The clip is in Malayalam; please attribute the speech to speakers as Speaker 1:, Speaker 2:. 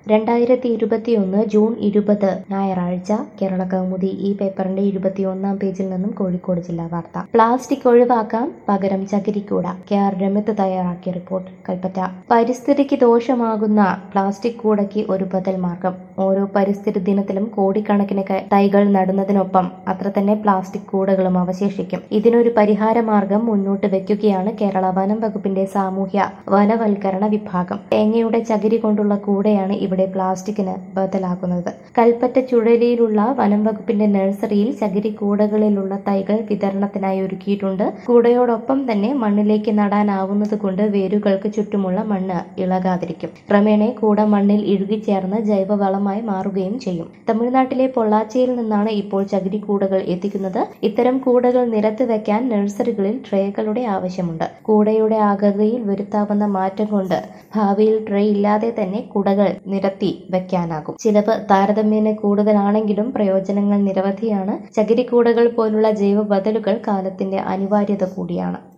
Speaker 1: രണ്ടായിരത്തി ഇരുപത്തിയൊന്ന് ജൂൺ ഇരുപത് ഞായറാഴ്ച കേരള കൗമുദി ഈ പേപ്പറിന്റെ ഇരുപത്തിയൊന്നാം പേജിൽ നിന്നും കോഴിക്കോട് ജില്ലാ വാർത്ത പ്ലാസ്റ്റിക് ഒഴിവാക്കാം പകരം ചകിരിക്കൂട കെ ആർ രമിത് തയ്യാറാക്കിയ റിപ്പോർട്ട് കൽപ്പറ്റ പരിസ്ഥിതിക്ക് ദോഷമാകുന്ന പ്ലാസ്റ്റിക് കൂടയ്ക്ക് ഒരു ബദൽ മാർഗം ഓരോ പരിസ്ഥിതി ദിനത്തിലും കോടിക്കണക്കിന് ക- തൈകൾ നടുന്നതിനൊപ്പം അത്ര തന്നെ പ്ലാസ്റ്റിക് കൂടകളും അവശേഷിക്കും ഇതിനൊരു പരിഹാര മാർഗം മുന്നോട്ട് വെക്കുകയാണ് കേരള വനം വകുപ്പിന്റെ സാമൂഹ്യ വനവൽക്കരണ വിഭാഗം തേങ്ങയുടെ ചകിരി കൊണ്ടുള്ള കൂടയാണ് ഇവിടെ പ്ലാസ്റ്റിക്കിന് ബദലാകുന്നത് കൽപ്പറ്റ ചുഴലിയിലുള്ള വനം വകുപ്പിന്റെ നഴ്സറിയിൽ ചകിരി കൂടകളിലുള്ള തൈകൾ വിതരണത്തിനായി ഒരുക്കിയിട്ടുണ്ട് കൂടയോടൊപ്പം തന്നെ മണ്ണിലേക്ക് നടാനാവുന്നത് കൊണ്ട് വേരുകൾക്ക് ചുറ്റുമുള്ള മണ്ണ് ഇളകാതിരിക്കും ക്രമേണ കൂട മണ്ണിൽ ഇഴുകിച്ചേർന്ന് ജൈവവളമായി മാറുകയും ചെയ്യും തമിഴ്നാട്ടിലെ പൊള്ളാച്ചിയിൽ നിന്നാണ് ഇപ്പോൾ ചകിരി കൂടകൾ എത്തിക്കുന്നത് ഇത്തരം കൂടകൾ നിരത്ത് വെക്കാൻ നഴ്സറികളിൽ ട്രേകളുടെ ആവശ്യമുണ്ട് കൂടയുടെ ആകൃതിയിൽ വരുത്താവുന്ന മാറ്റം കൊണ്ട് ഭാവിയിൽ ട്രേ ഇല്ലാതെ തന്നെ കുടകൾ നിരത്തി വെക്കാനാകും ചിലവ് താരതമ്യേന കൂടുതലാണെങ്കിലും പ്രയോജനങ്ങൾ നിരവധിയാണ് ചകിരിക്കൂടകൾ പോലുള്ള ജൈവ ബദലുകൾ കാലത്തിന്റെ അനിവാര്യത കൂടിയാണ്